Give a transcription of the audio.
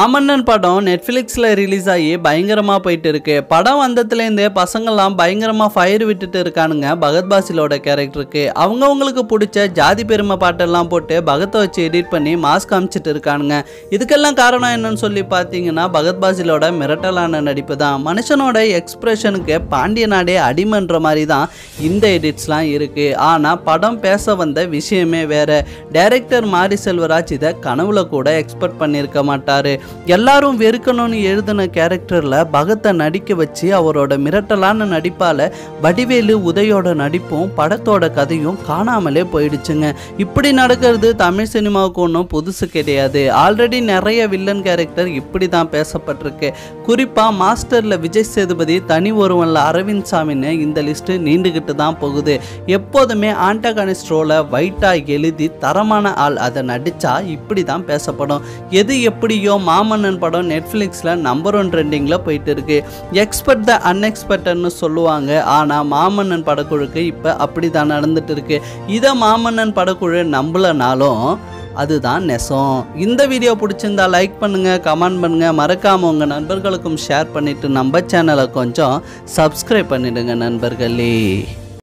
மாமன்னன் படம் நெட்ஃப்ளிக்ஸில் ரிலீஸ் ஆகி பயங்கரமாக போயிட்டு இருக்கு படம் வந்ததுலேருந்தே பசங்கள்லாம் பயங்கரமாக ஃபயர் விட்டுட்டு இருக்கானுங்க பகத் பாசிலோட கேரக்டருக்கு அவங்கவுங்களுக்கு பிடிச்ச ஜாதி பெருமை பாட்டெல்லாம் போட்டு பகத்தை வச்சு எடிட் பண்ணி மாஸ்க் காமிச்சிட்டு இருக்கானுங்க இதுக்கெல்லாம் காரணம் என்னன்னு சொல்லி பார்த்தீங்கன்னா பகத் பாசிலோட மிரட்டலான நடிப்பு தான் மனுஷனோட எக்ஸ்பிரஷனுக்கு பாண்டிய நாடே அடிமன்ற மாதிரி தான் இந்த எடிட்ஸ்லாம் இருக்கு ஆனால் படம் பேச வந்த விஷயமே வேற டைரக்டர் மாரி செல்வராஜ் இதை கனவுல கூட எக்ஸ்பெக்ட் பண்ணியிருக்க மாட்டாரு எல்லாரும் வெறுக்கணும்னு எழுதின கேரக்டரில் பகத்தை நடிக்க வச்சு அவரோட மிரட்டலான நடிப்பால் வடிவேலு உதயோட நடிப்பும் படத்தோட கதையும் காணாமலே போயிடுச்சுங்க இப்படி நடக்கிறது தமிழ் சினிமாவுக்கு ஒன்றும் புதுசு கிடையாது ஆல்ரெடி நிறைய வில்லன் கேரக்டர் இப்படி தான் பேசப்பட்டிருக்கு குறிப்பாக மாஸ்டரில் விஜய் சேதுபதி தனி ஒருவனில் அரவிந்த் சாமின்னு இந்த லிஸ்ட்டு நீண்டுக்கிட்டு தான் போகுது எப்போதுமே ஆண்டகனிஸ்ட் ரோலை ஒயிட்டாக எழுதி தரமான ஆள் அதை நடித்தா இப்படி தான் பேசப்படும் எது எப்படியோ மாமன்னன் படம் நெட்ஃப்ளிக்ஸில் நம்பர் ஒன் ட்ரெண்டிங்கில் போயிட்டு இருக்கு எக்ஸ்பெக்ட் த அன்எக்ஸ்பெக்டட்னு சொல்லுவாங்க ஆனால் மாமன்னன் படக்குழுக்கு இப்போ அப்படி தான் நடந்துட்டு இருக்கு இதை மாமன்னன் படக்குழு நம்பலனாலும் அதுதான் நெசம் இந்த வீடியோ பிடிச்சிருந்தா லைக் பண்ணுங்க கமெண்ட் பண்ணுங்க மறக்காம உங்க நண்பர்களுக்கும் ஷேர் பண்ணிட்டு நம்ம சேனலை கொஞ்சம் சப்ஸ்கிரைப் பண்ணிடுங்க நண்பர்களே